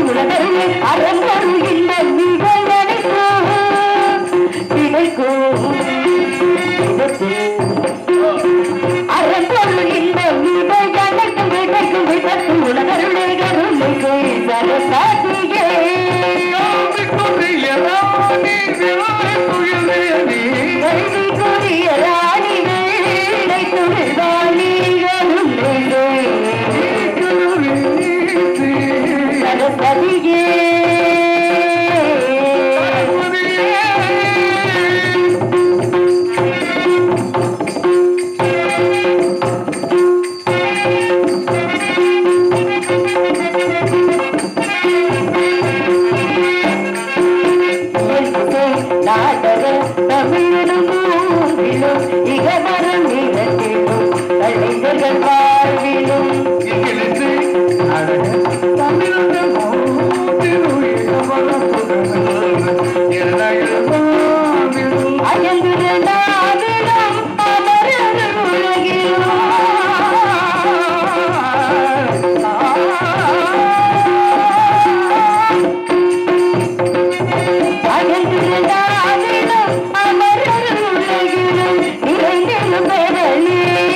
உலகருளே அறம்பொருள் இன்பம் நீங்கள் நினைக்கும் கிடைக்கும் அறம்பொருள் இன்பம் நீங்கள் அனைத்தும் கிடைக்கும் விபத்தும் உலகருளே கருளை செய் சரசாதியே கல்விக்குரிய ராணி வேலை துணிவாணி கருளை சரஸ்வதியே நாடக தமிழிலும் மூன்றிலும் இகவரும் நிலத்திலும் கலைஞர்கள் வாழ்விலும் அயங்குற நாவிலும் அமரர் உலகிலும் அயங்குற நாவிலும் அமரர் உலகிலும் நிறைந்திடும் பெறலே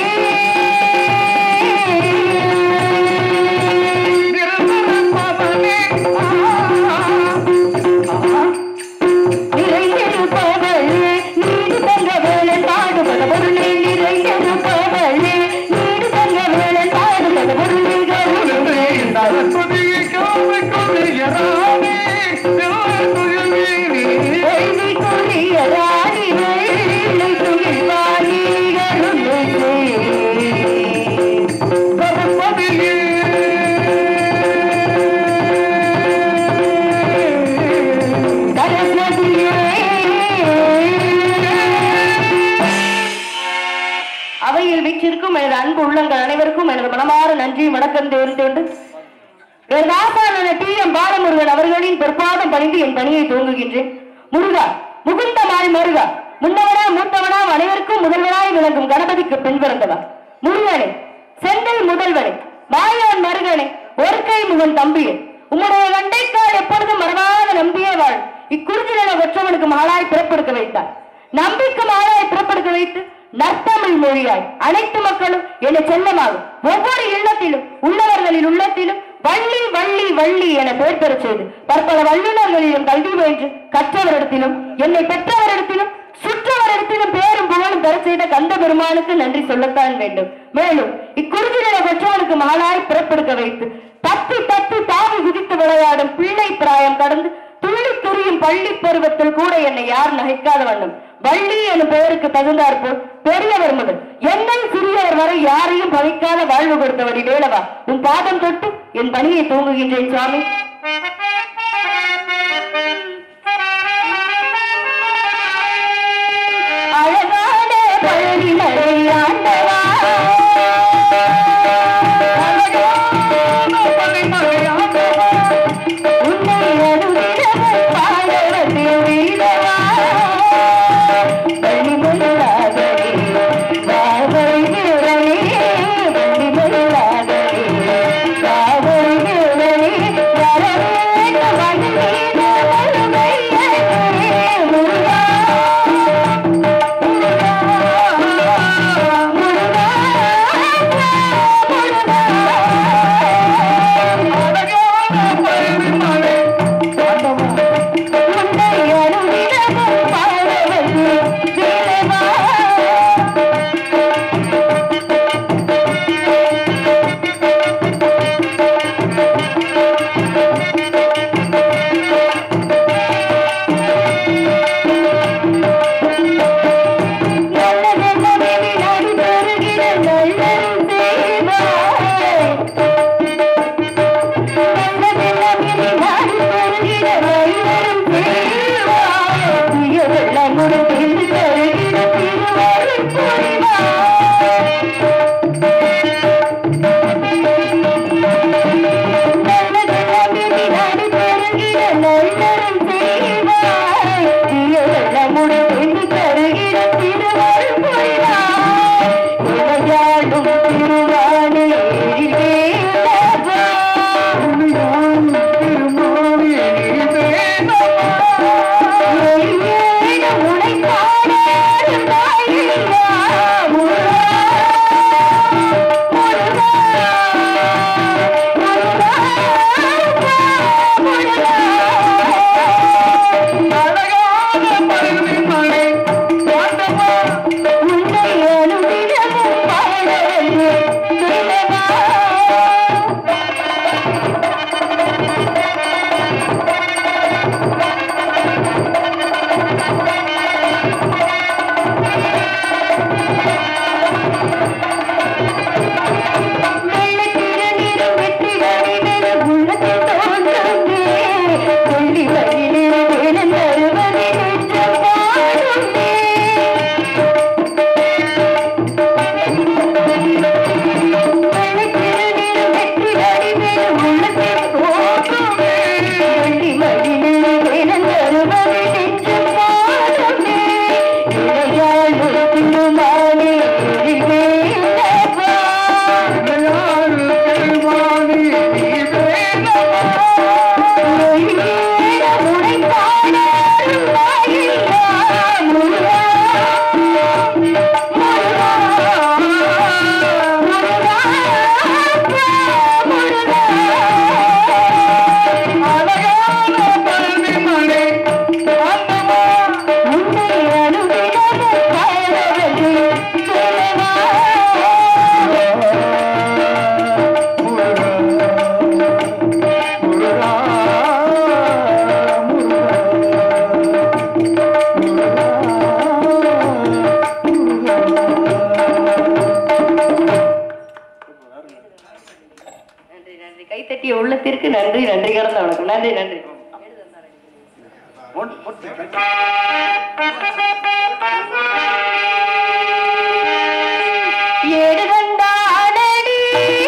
நிறைந்திருப்பவளே நீடு தந்த வேளன் பாடுபட பொருளே நிறைந்திருப்பவளே நீடு தந்த வேளன் பாடுபட பொருளே கருணே கேள்விக்குரிய ராணி வேலை துணிவாணி கருணை அவையில் வீற்றிருக்கும் எனது அன்பு உள்ளங்கள் அனைவருக்கும் எனது மனமாற நன்றியும் வணக்கம் தேர்ந்தேண்டு எனது ஆசான டி எம் பாலமுருகன் அவர்களின் பொற்பாதம் பணிந்து என் பணியை துவங்குகின்றேன் முருகா முகுந்த மாய் மருகா முன்னவனா மூத்தவனா அனைவருக்கும் முதல்வனாய் விளங்கும் கணபதிக்கு பின் பிறந்தவா முருகனே செந்தில் முதல்வனே மாயான் மருகனே ஒரு கை முகன் தம்பியே உம்முடைய கண்டைக்கால் எப்பொழுதும் மறவாத நம்பியே வாழ் இக்குறுதியில ஒற்றவனுக்கு மாலாய் பிறப்பெடுக்க வைத்தார் நம்பிக்கை மாலாய் பிறப்பெடுக்க வைத்து நற்தமிழ் மொழியாய் அனைத்து மக்களும் என செல்லமாகும் ஒவ்வொரு இல்லத்திலும் உள்ளவர்களின் உள்ளத்திலும் வள்ளி வள்ளி வள்ளி என பெயர் பெறச் செய்து பற்பல வல்லுநர்களிலும் கல்வி பயின்று கற்றவரிடத்திலும் என்னை பெற்றவரிடத்திலும் சுற்றவரிடத்திலும் பேரும் புகழும் பெற செய்த கந்த பெருமானுக்கு நன்றி சொல்லத்தான் வேண்டும் மேலும் இக்குறுதியில பெற்றவனுக்கு மாலாய் பிறப்பெடுக்க வைத்து தப்பி தப்பி தாவி குதித்து விளையாடும் பிள்ளை பிராயம் கடந்து துள்ளி துரியும் பள்ளி பருவத்தில் கூட என்னை யார் நகைக்காத வண்ணம் வள்ளி எனும் பெயருக்கு தகுந்தாற்போல் பெரியவர் முதல் என்னை சிறியவர் வரை யாரையும் பகைக்காத வாழ்வு கொடுத்தவடி வேளவா உன் பாதம் தொட்டு என் பணியை தூங்குகின்றேன் சுவாமி அழகான பழனி மலை ஆண்டவா உன்னை அனுதினமும் பாடுவதில் வீரவா. வழிமுறையாகவே காவல் வீரனே, வழிமுறையாகவே காவல் வீரனே, வர நன்றி கடந்த வணக்கம் நன்றி நன்றி ஏடுகண்டானடி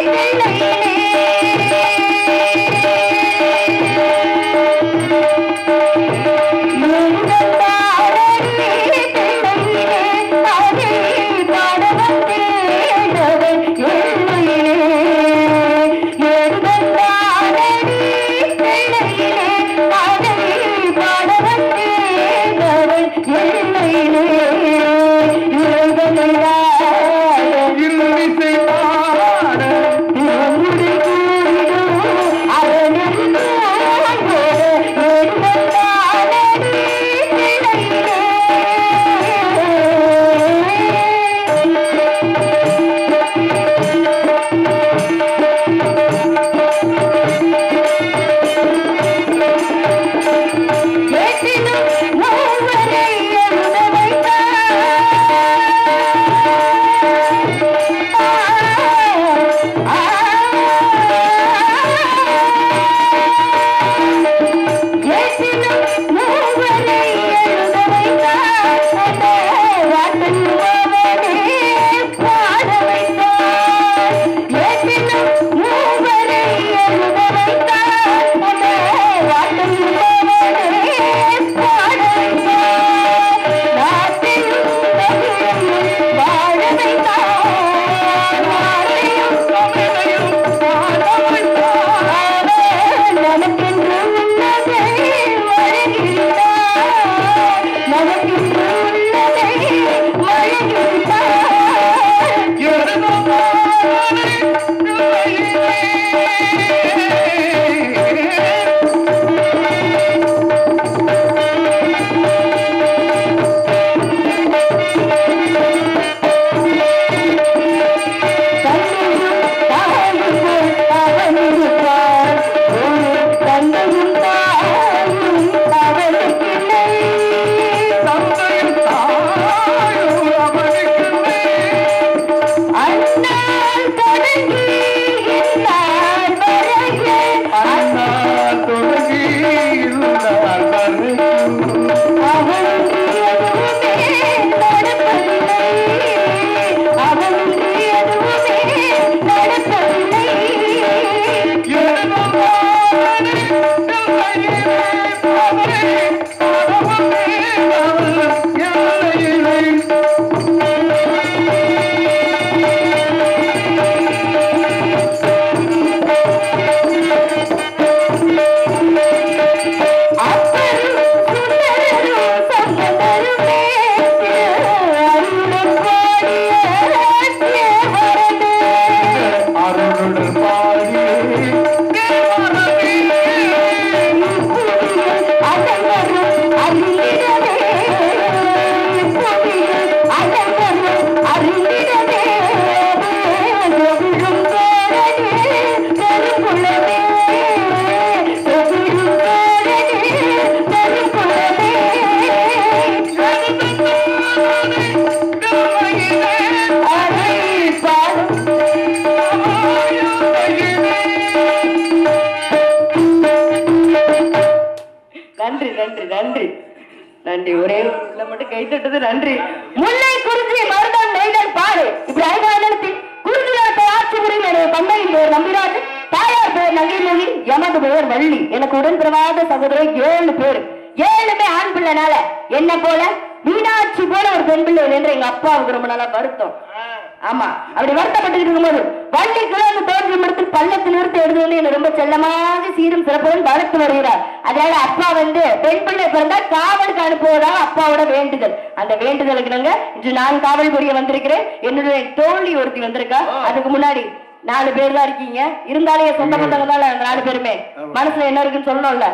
நன்றி நன்றி நன்றி நன்றி ஒரே ஒரு உள்ள மட்டும் கை தட்டது நன்றி முல்லை குறிஞ்சி மருதம் நெய்தல் பாடு இப்படி ஐந்தாயிரத்தில் குறிஞ்சி நாட்டை ஆட்சி புரியும் எனது தந்தையின் பெயர் நம்பிராஜ் தாயார் பெயர் நங்கிமொழி எமது பெயர் வள்ளி எனக்கு உடன்பிறவாத சகோதரர் ஏழு பேர் ஏழுமே ஆண் பிள்ளைனால என்ன போல மீனாட்சி போல ஒரு பெண் பிள்ளை என்று எங்க அப்பாவுக்கு ரொம்ப நாளா வருத்தம் ஆமா அப்படி வருத்தப்பட்டு இருக்கும்போது வள்ளி கிழந்து தோன்றும் இடத்தில் பள்ளத்தில் நிறுத்தி எடுத்து வந்து என்னை ரொம்ப செல்லமாக சீரும் சிறப்புடன் வளர்த்து வருகிறார் அதனால அப்பா வந்து பெண் பிள்ளை பிறந்தா காவலுக்கு அனுப்புவதாக அப்பாவோட வேண்டுதல் அந்த வேண்டுதலுக்கு நாங்க இன்று நான் காவல் புரிய வந்திருக்கிறேன் என்னுடைய தோழி ஒருத்தி வந்திருக்கா அதுக்கு முன்னாடி நாலு பேர் தான் இருக்கீங்க இருந்தாலே சொந்த பந்தங்க தான் அந்த நாலு பேருமே மனசுல என்ன இருக்குன்னு சொல்லணும்ல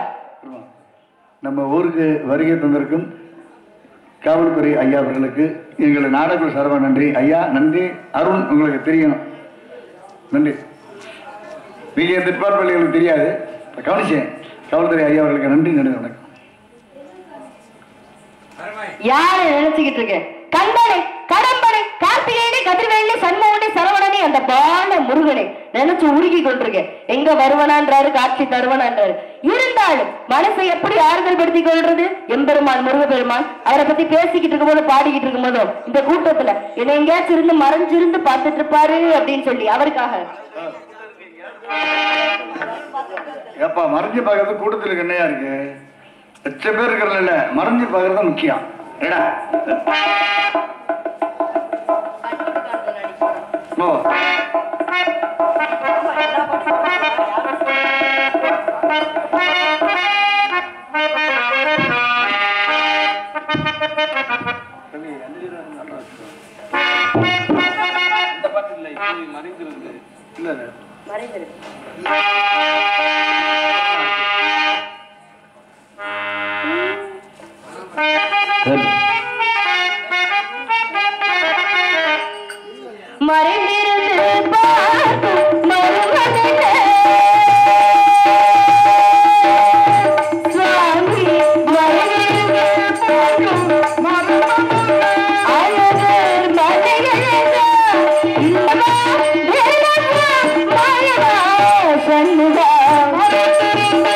நம்ம ஊருக்கு வருகை தந்திருக்கும் காவல்துறை ஐயா அவர்களுக்கு எங்களை நாடக சர்வ நன்றி ஐயா நன்றி அருண் உங்களுக்கு தெரியும் நன்றி நீங்கள் இந்த டிபார்ட்மெண்ட் எனக்கு தெரியாது கவனிச்சேன் காவல்துறை ஐயா அவர்களுக்கு நன்றி நன்றி வணக்கம் யாரை நினைச்சுக்கிட்டு இருக்கேன் கண்மணி கடம்பனை கார்த்திகேயனை கதிர்வேலி சண்முகனை சரவணனை அந்த பால முருகனை நினைச்சு உருகி கொண்டிருக்கேன் எங்க வருவனான்றாரு காட்சி தருவனான்றாரு இருந்தாலும் மனசை எப்படி ஆறுதல் படுத்திக் கொள்றது எம்பெருமான் முருகப்பெருமான் அவரை பத்தி பேசிக்கிட்டு இருக்கும்போது பாடிக்கிட்டு இருக்கும்போதும் இந்த கூட்டத்துல என்னை எங்கேயாச்சும் இருந்து மறைஞ்சிருந்து பார்த்துட்டு இருப்பாரு அப்படின்னு சொல்லி அவருக்காக ஏப்பா மறைஞ்சு பார்க்கறது கூட்டத்தில் என்னையா இருக்கு லட்சம் பேர் இருக்கிறதுல மறைஞ்சு பார்க்கறது தான் முக்கியம் ஏடா ஓ இந்த பாட்டு இல்லை இப்படி மறைந்திருந்து இல்ல இல்ல மறைந்திருந்து பார்க்கும் மருமகனே. சுவாமி, மறைந்திருந்து பார்க்கும் மருமகனே. அழகர் மலையழகா, இல்லவா, வேலவா, மாயவா, சண்முகா. மறைந்திருந்து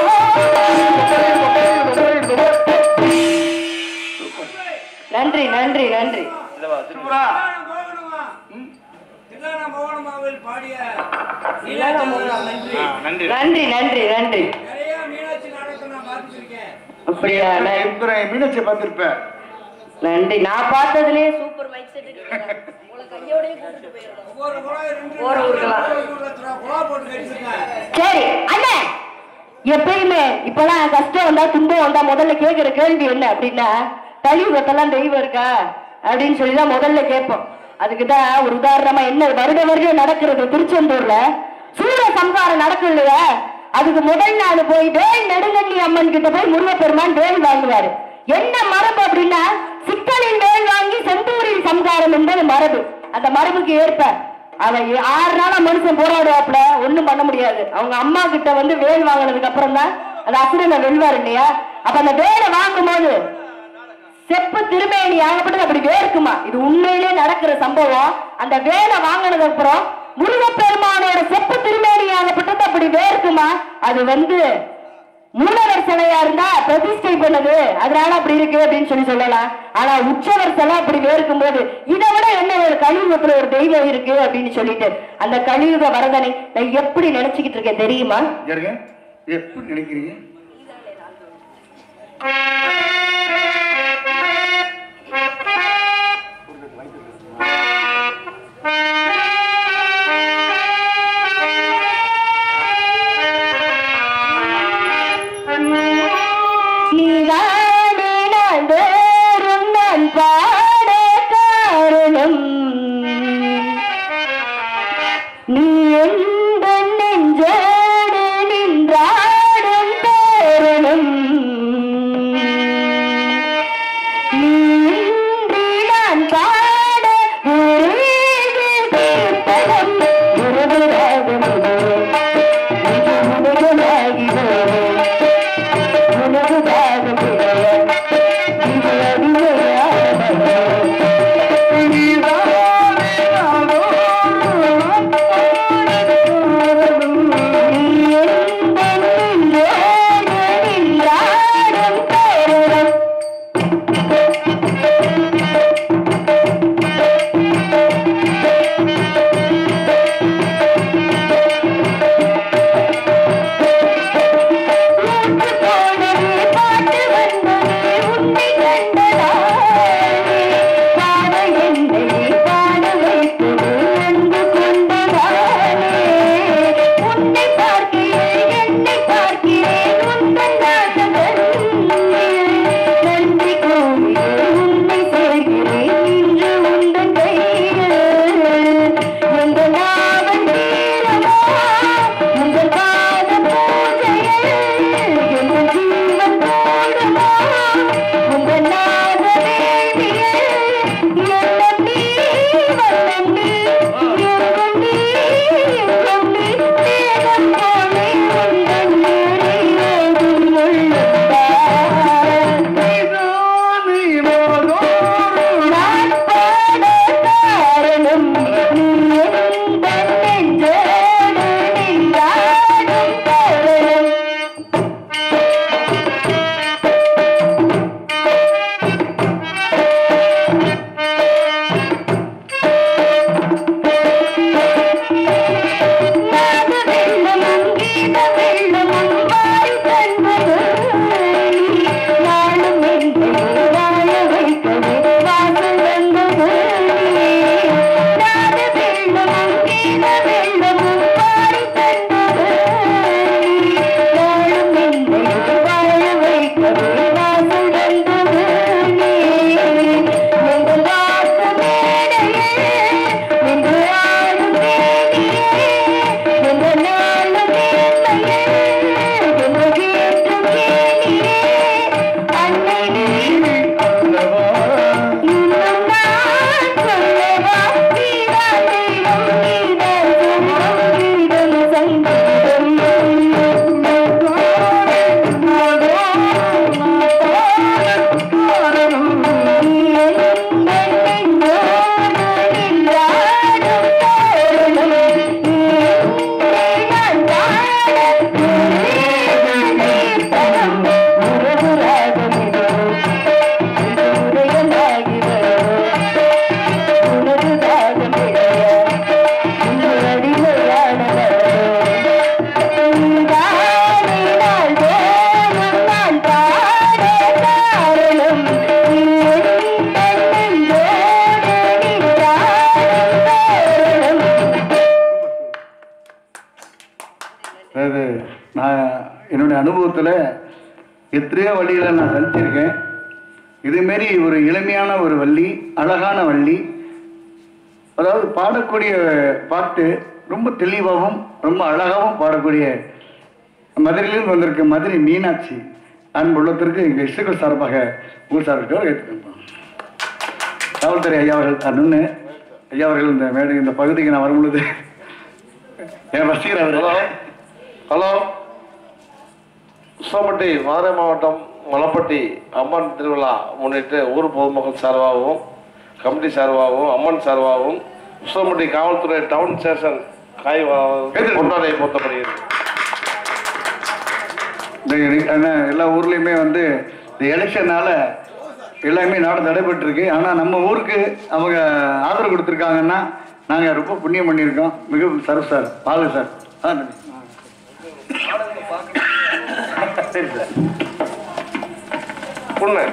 பார்க்கும். நன்றி நன்றி நன்றி சூப்பரா தில்லானா மோகனமாவில் பாடிய நீலாட்சி நன்றி நன்றி நன்றி நன்றி நன்றி நிறைய மீனாட்சி நாடகத்தை நான் பார்த்துருக்கேன் அப்படியா நன்றி. எத்தனை மீனாட்சியை பார்த்திருப்பேன் நன்றி நான் பார்த்ததுலயே சூப்பர் மைக் செட் உங்களை கையோடயே கூட்டிட்டு போயிடலாம் ஒவ்வொரு குழாய் ரெண்டு போற ஊருக்கெல்லாம். ஒரு லட்ச ரூபா குழா போட்டு கடிச்சிருக்கேன் சரி அண்ணே எப்பயுமே இப்பெல்லாம் கஷ்டம் வந்தா துன்பம் வந்தா முதல்ல கேக்குற கேள்வி என்ன அப்படின்னா கலியுகத்தெல்லாம் தெய்வம் இருக்கா அப்படின்னு சொல்லி தான் முதல்ல கேட்போம் அதுக்கு தான் ஒரு உதாரணமா என்ன வருட வருடம் நடக்கிறது திருச்செந்தூர்ல சூர சம்ஹாரம் நடக்கும் இல்லையா அதுக்கு முதல் நாள் போய் வேல் நெடுங்கண்ணி அம்மன் கிட்ட போய் முருகப்பெருமான் வேல் வாங்குவாரு என்ன மரபு அப்படின்னா சிக்கலில் வேல் வாங்கி செந்தூரில் சம்ஹாரம் என்பது மரபு அந்த மரபுக்கு ஏற்ப அவன் ஏ- ஆறு நாளா மனுஷன் போராடுவாப்ல ஒண்ணும் பண்ண முடியாது அவங்க அம்மா கிட்ட வந்து வேல் வாங்கினதுக்கு அப்புறம் தான் அந்த அசுரனை வெல்வார் இல்லையா அப்ப அந்த வேலை வாங்கும் போது செப்பு திருமேனி ஆகப்பட்டது அப்படி வேர்க்குமா இது உண்மையிலே நடக்கிற சம்பவம் அந்த வேலை வாங்கினதுக்கு அப்புறம் முருகப்பெருமானோட செப்பு திருமேனி ஆகப்பட்டது அப்படி வேர்க்குமா அது வந்து மூலவர் சிலையா இருந்தா பிரதிஷ்டை பண்ணது அதனால அப்படி இருக்கு அப்படின்னு சொல்லி சொல்லலாம் ஆனா உற்சவர் சிலை அப்படி வேர்க்கும் போது இதை விட என்ன ஒரு கலியுகத்துல ஒரு தெய்வம் இருக்கு அப்படின்னு சொல்லிட்டு அந்த கலியுக வரதனை நான் எப்படி நினைச்சுக்கிட்டு இருக்கேன் தெரியுமா இங்க இருங்க எப்படி நினைக்கிறீங்க நீதானே நான் வேறும் நான் பாட காரணம் நீ எந்த நெஞ்சோடு நின்றாடும் தருணம் எத்தனையோ வள்ளியில் நான் சந்திச்சிருக்கேன் இதுமாரி ஒரு எளிமையான ஒரு வள்ளி அழகான வள்ளி அதாவது பாடக்கூடிய பாட்டு ரொம்ப தெளிவாகவும் ரொம்ப அழகாகவும் பாடக்கூடிய மதுரையிலிருந்து வந்திருக்க மதுரை மீனாட்சி அன்புள்ளத்திற்கு எங்கள் இசைகள் சார்பாக உங்கள் சார்பிட்டோர் ஏற்றுக்கணும் காவல்துறை ஐயா அவர்கள் அண்ணு ஐயா அவர்கள் இந்த மேடை இந்த பகுதிக்கு நான் வரும்பொழுது என் ரசிகர் ஹலோ அவர் ஹலோ உசமட்டி மதுரை மாவட்டம் மலப்பட்டி அம்மன் திருவிழா முன்னிட்டு ஊர் பொதுமக்கள் சார்பாகவும் கமிட்டி சார்பாகவும் அம்மன் சார்பாகவும் உசமட்டி காவல்துறை டவுன் ஸ்டேஷன் காய் கொண்டாடை பொருத்தப்படுகிறது இந்த எலி- என்ன, எல்லா ஊர்லேயுமே வந்து இந்த எலெக்ஷனால எல்லாமே நாடு தடைபட்டு இருக்கு ஆனால் நம்ம ஊருக்கு அவங்க ஆதரவு கொடுத்துருக்காங்கன்னா நாங்கள் ரொம்ப புண்ணியம் பண்ணியிருக்கோம் மிக சரப் சார் பாலு சார் ஆ நன்றி. சரி சார் புண்ணு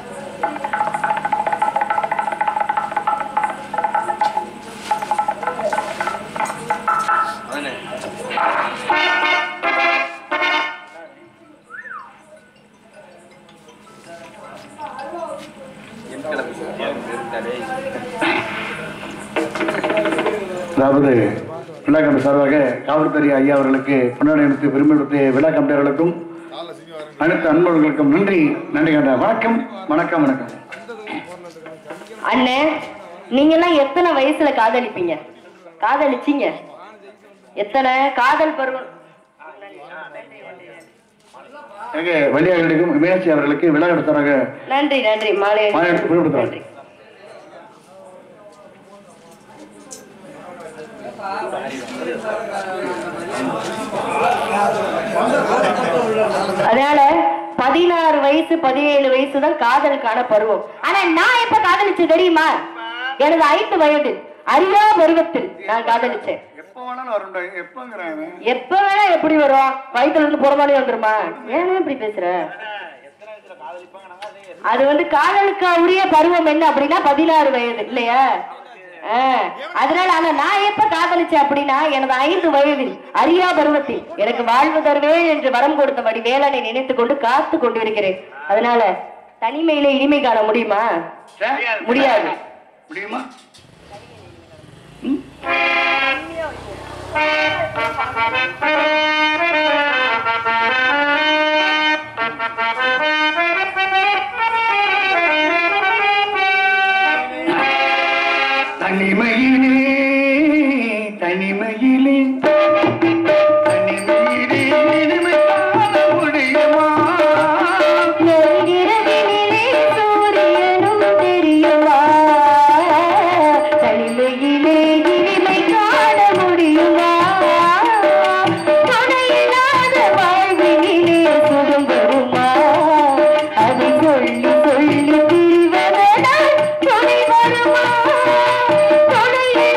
அதாவது விழா கமிட்டி சார்பாக காவல்துறை ஐயா அவர்களுக்கு பொன்னாடை அணிவித்து பெருமை கொடுத்த விழா கமிட்டியாளர்களுக்கும் அனைத்து அன்பர்களுக்கும் நன்றி நன்றி கண்ட வணக்கம் வணக்கம் வணக்கம் அண்ணே நீங்க எல்லாம் எத்தனை வயசுல காதலிப்பீங்க காதலிச்சீங்க எத்தனை காதல் பருவம் எங்க வழியாளர்களுக்கும் மீனாட்சி அவர்களுக்கு விழா கமிட்டி நன்றி நன்றி மாலை மாலை எடுத்து புரிப்படுத்துறாங்க. நன்றி அதனால பதினாறு வயசு பதினேழு வயசு தான் காதலுக்கான பருவம் ஆனா நான் எப்ப காதலிச்சேன் தெரியுமா எனது ஐந்து வயது அறியா பருவத்தில் நான் காதலிச்சேன் எப்போ வேணாலும் வரும்டா எப்போங்கிறாங்க எப்ப வேணா எப்படி வரும் வயித்துல இருந்து புறமாலே வந்துருமா ஏன் இப்படி பேசுற அது வந்து காதலுக்கு உரிய பருவம் என்ன அப்படின்னா பதினாறு வயது இல்லையா ஆ, அதனால ஆனா நான் எப்ப காதலிச்சேன் அப்படின்னா எனது ஐந்து வயதில் அரியா பருவத்தில் எனக்கு வாழ்வு தருவேன் என்று வரம் கொடுத்தபடி வேலனை நினைத்துக் கொண்டு காத்து கொண்டிருக்கிறேன் அதனால தனிமையில இனிமை காண முடியுமா முடியாது முடியுமா தனிமையிலே தனிமையிலே தனிமையிலே இனிமை காண முடியுமா இரவினிலே சூரியனும் தெரியுமா தனிமையிலே இனிமை காண முடியுமா துணையில்லாத வாழ்வினிலே சுகம் வருமா அதை சொல்லி சொல்லி பிரிவதனால் துணை வருமா துணையில்லாத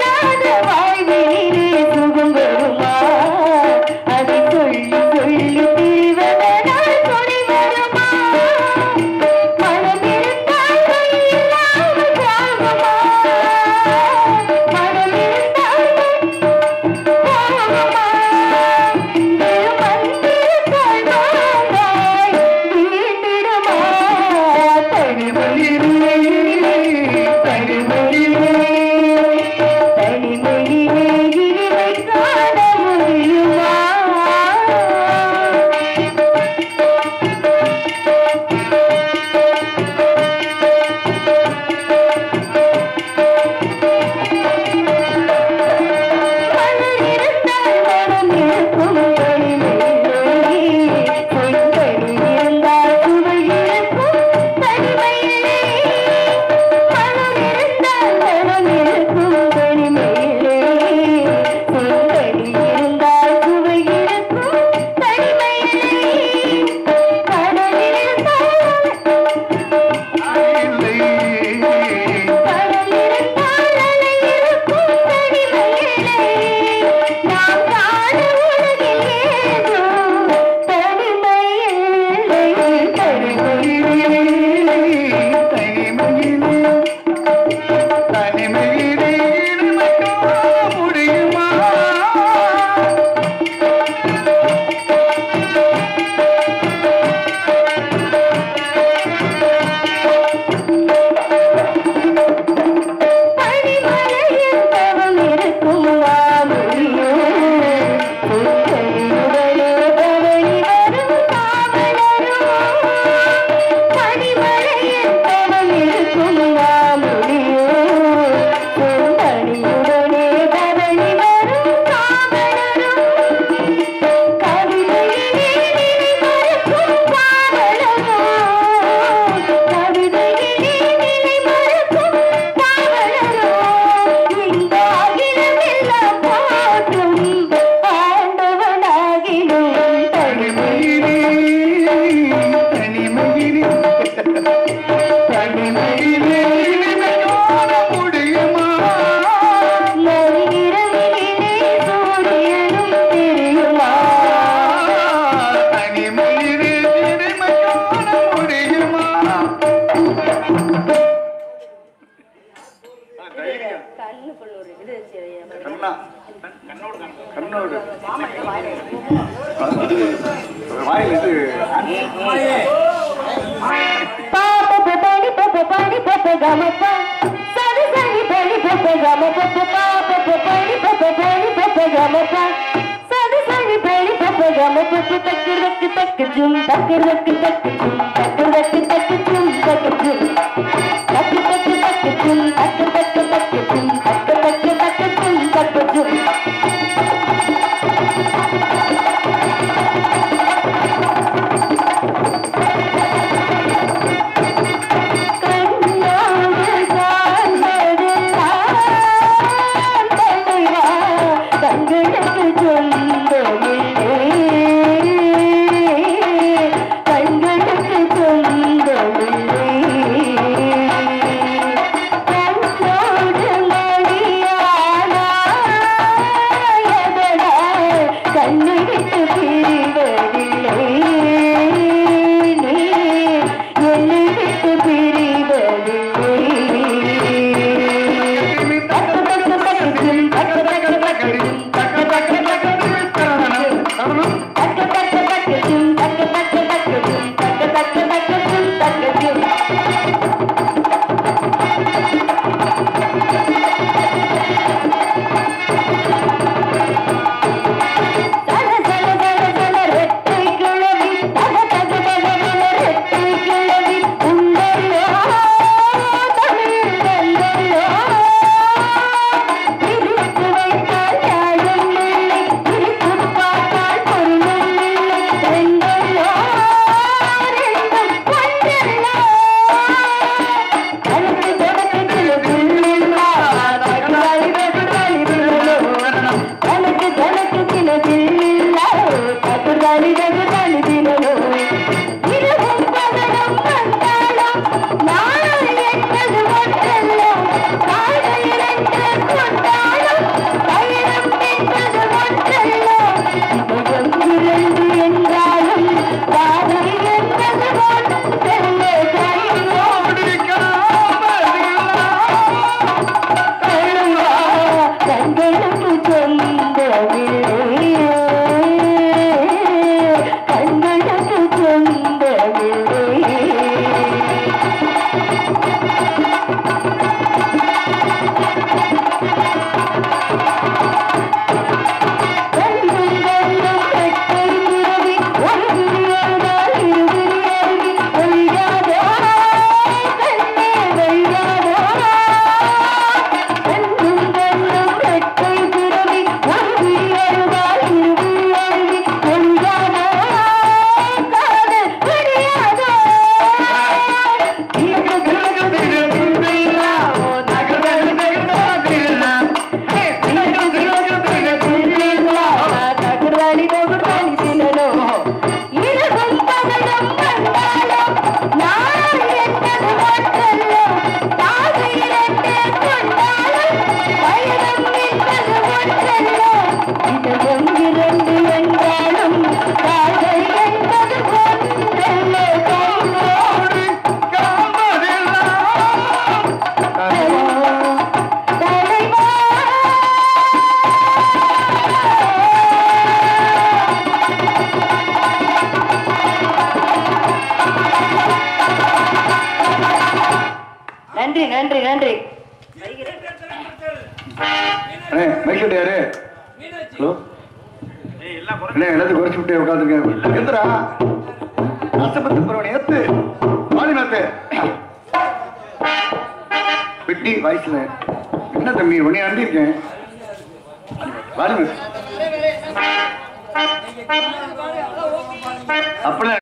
கமப்பா சரி சரி பனி பப்ப கமப்ப பாப்ப பனி பப்ப பனி பப்ப கமப்பா சரி சரி பனி பப்ப கமப்ப தக்கு தக்கு தக்கு ஜும் தக்கு தக்கு தக்கு ஜும் தக்கு தக்கு தக்கு ஜும் தக்கு ஜும் தக்கு தக்கு தக்கு ஜும் தக்கு தக்கு தக்கு ஜும் தக்கு தக்கு தக்கு ஜும் தக்கு ஜும் கண்ணோடு சாய்ந்ததெல்லாம் தலைவா, கண்களுக்கு சொந்தமில்லை. கண்களுக்கு சொந்தமில்லை. கண்ணோடு மணியானா எதனால் கண்ணை விட்டு பிரிவதில்லை நீ என்னை விட்டு பிரிவதில்லை தக்கு தக்கு தக்கு ஜும், தக்கு தக்கு தக்கு ஜும், தக்கு தக்கு தக்கு ஜும், தக்கு தக்கு தக்கு ஜும், தக்கு தக்கு தக்கு ஜும், தக்கு தக்கு தக்கு ஜும், தக்கு ஜும். தல தல தல தல ரெட்டை கிழவி தக தக தக தல ரெட்டை கிழவி உண்டல்லோ தமிழ் வந்தல்லோ பிரித்து வைத்தால் நியாயம் இல்லை பிரித்து பார்த்தால் பொருளும் இல்லை ரெண்டல்லோ ரெண்டும் ஒன்றல்லோ கலந்து தொடக்கு கிழவில்லா தகவல் வெகுதலி விழலோ கணக்கு கணக்கு கிளவில்லா தகுதலி தகுதலி தினலோ இரவும் பகலும் வந்தாலும் நாள் என்பது ஒன்றல்லோ காதல் இரண்டு கொண்டாலும் பயணம் என்பது ஒன்றல்லோ இதயம் இரண்டு என்றாலும் காதல் என்பது ஒன்றல்லோ கையோடு கண்களுக்கு சொந்தமில்லை கண்களுக்கு சொந்தமில்லை கண்ணும் கண்ணும் கட்டை துறவி ஒரு விரியாதால் இரு விரியாகி ஒழியாதோ கண்ணே வெள்ளாதோ கண்ணும் கண்ணும் கட்டை துறவி ஒரு விரியாதால் இரு விரியாகி ஒழியாதோ காதல் விடியாதோ தகுதாளி தகுதாளி தினலோ இரவும் பகலும் கண்டாலோ நாள் என்பது ஒன்றல்லோ தாது இரண்டு கொண்டாலும் பயணம் என்பது ஒன்றல்லோ இதயம் இரண்டு என்றாலும் காதல் என்பது ஒன்றல்லோ கைகோடு தலைவா நன்றி நன்றி நன்றி அண்ணே மைக்கெட் யாரு ஹலோ அண்ணே எல்லாத்தையும் குறைச்சு விட்டு உட்காந்துருக்கேன் எந்திரா ஆசைப்பட்டு போறவனே ஏத்து வாடி நாத்து பெட்டி வயசுல என்ன தம்பி உடனே அண்டிருக்கேன் வாடி அப்படிலாம்